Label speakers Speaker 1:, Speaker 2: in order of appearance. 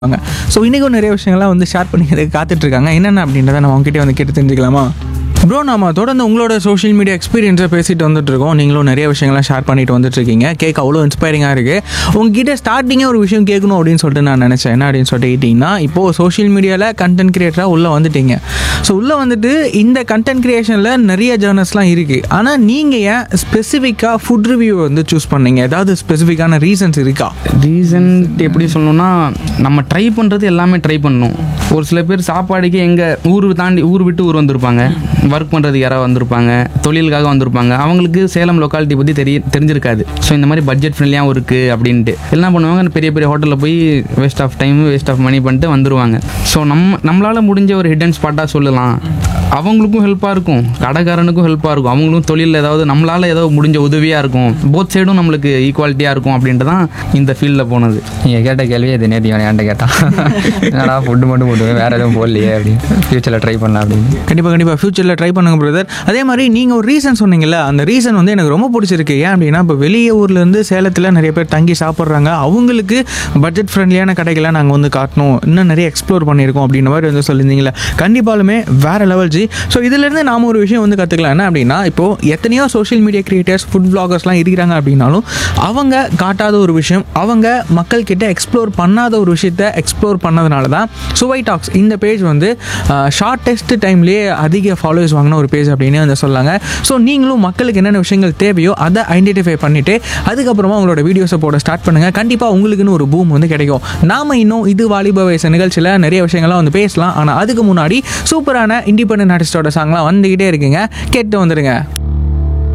Speaker 1: வாங்க ஸோ இன்றைக்கும் நிறைய விஷயங்கள்லாம் வந்து ஷேர் பண்ணிக்கிறதுக்கு காத்துட்டு இருக்காங்க என்னென்ன அப்படின்றத நம்ம அவங்ககிட்ட வந்து கேட்டு தெரிஞ்சுக்கலாமா ப்ரோ நாம தொடர்ந்து உங்களோட சோஷியல் மீடியா எக்ஸ்பீரியன்ஸை பேசிட்டு வந்துட்டு இருக்கோம் நீங்களும் நிறைய விஷயங்கள்லாம் ஷேர் பண்ணிட்டு வந்துட்டு இருக்கீங்க கேட்க அவ்வளோ இன்ஸ்பைரிங்காக இருக்கு உங்ககிட்ட ஸ்டார்டிங்கே ஒரு விஷயம் கேட்கணும் அப்படின்னு சொல்லிட்டு நான் நினச்சேன் என்ன அப்படின்னு சொல்லிட்டு கேட்டிங்கன்னா இப்போது சோஷியல் மீடியாவில் கண்டென்ட் கிரியேட்டராக உள்ளே வந்துட்டீங்க ஸோ உள்ளே வந்துட்டு இந்த கண்டென்ட் கிரியேஷனில் நிறைய ஜேர்னல்ஸ்லாம் இருக்குது ஆனால் நீங்கள் ஏன் ஸ்பெசிஃபிக்காக ஃபுட் ரிவ்யூ வந்து சூஸ் பண்ணீங்க ஏதாவது ஸ்பெசிஃபிக்கான ரீசன்ஸ் இருக்கா
Speaker 2: ரீசன் எப்படி சொல்லணும்னா நம்ம ட்ரை பண்ணுறது எல்லாமே ட்ரை பண்ணணும் ஒரு சில பேர் சாப்பாடுக்கு எங்கள் ஊர் தாண்டி ஊர் விட்டு ஊர் வந்திருப்பாங்க ஒர்க் பண்ணுறதுக்கு யாராவது வந்திருப்பாங்க தொழிலுக்காக வந்திருப்பாங்க அவங்களுக்கு சேலம் லொக்காலிட்டி பற்றி தெரிய தெரிஞ்சிருக்காது ஸோ இந்த மாதிரி பட்ஜெட் ஃப்ரெண்ட்லியாகவும் இருக்குது அப்படின்ட்டு என்ன பண்ணுவாங்க பெரிய பெரிய ஹோட்டலில் போய் waste of time waste of money பண்ணிட்டு வந்துருவாங்க ஸோ நம்ம நம்மளால் முடிஞ்ச ஒரு ஹிடன் ஸ்பாட்டாக சொல்லலாம் அவங்களுக்கும் ஹெல்ப்பாக இருக்கும் கடைக்காரனுக்கும் ஹெல்ப்பாக இருக்கும் அவங்களும் தொழிலில் ஏதாவது நம்மளால் ஏதாவது முடிஞ்ச உதவியாக இருக்கும் போத் சைடும் நம்மளுக்கு ஈக்குவாலிட்டியாக இருக்கும் அப்படின்ட்டு தான் இந்த ஃபீல்டில் போனது
Speaker 3: நீங்கள் கேட்ட கேள்வி இது நேற்று அவன் என்கிட்ட கேட்டான் என்னடா ஃபுட்டு மட்டும் போட்டுவேன் வேறு எதுவும் போடலையே அப்படின்னு ஃப்யூச்சரில் ட்ரை பண்ணலாம் அப்படின்னு
Speaker 1: கண்டிப்பாக கண்டிப்பாக ஃப்யூச்சரில் ட்ரை பண்ணுங்க பிரதர் அதே மாதிரி நீங்கள் ஒரு ரீசன் சொன்னீங்கல்ல அந்த ரீசன் வந்து எனக்கு ரொம்ப பிடிச்சிருக்கு ஏன் அப்படின்னா இப்போ வெளியே ஊர்லேருந்து சேலத்தில் நிறைய பேர் தங்கி சாப்பிட்றாங்க அவங்களுக்கு பட்ஜெட் ஃப்ரெண்ட்லியான கடைகளை நாங்கள் வந்து காட்டணும் இன்னும் நிறைய எக்ஸ்ப்ளோர் பண்ணியிருக்கோம் அப்படின்ற மாதிரி வந்து சொல்லியிருந்தீங்களே கண்டிப்பாலுமே வேறு லெவல் ஜி ஸோ இதுலேருந்து நாம ஒரு விஷயம் வந்து கற்றுக்கலாம் என்ன அப்படின்னா இப்போது எத்தனையோ சோஷியல் மீடியா கிரியேட்டர்ஸ் ஃபுட் பிளாகர்ஸ்லாம் இருக்கிறாங்க அப்படின்னாலும் அவங்க காட்டாத ஒரு விஷயம் அவங்க மக்கள் கிட்ட எக்ஸ்ப்ளோர் பண்ணாத ஒரு விஷயத்த எக்ஸ்ப்ளோர் பண்ணதுனால தான் சுவை டாக்ஸ் இந்த பேஜ் வந்து ஷார்ட்டஸ்ட் டைம்லேயே அதிக ஃபாலோவர்ஸ் வாங்கின ஒரு பேஜ் அப்படின்னு வந்து சொல்லாங்க ஸோ நீங்களும் மக்களுக்கு என்னென்ன விஷயங்கள் தேவையோ அதை ஐடென்டிஃபை பண்ணிவிட்டு அதுக்கப்புறமா உங்களோட வீடியோஸை போட ஸ்டார்ட் பண்ணுங்கள் கண்டிப்பாக உங்களுக்குன்னு ஒரு பூம் வந்து கிடைக்கும் நாம இன்னும் இது வாலிப வயசு நிகழ்ச்சியில் நிறைய விஷயங்கள்லாம் வந்து பேசலாம் ஆனால் அதுக்கு முன்னாடி சூப்பரான இண்டிபெண்டன்ட் ஆர்டிஸ்டோட சாங்லாம் வந்துக்கிட்டே இருக்குங்க கேட்டு வந்துடுங்க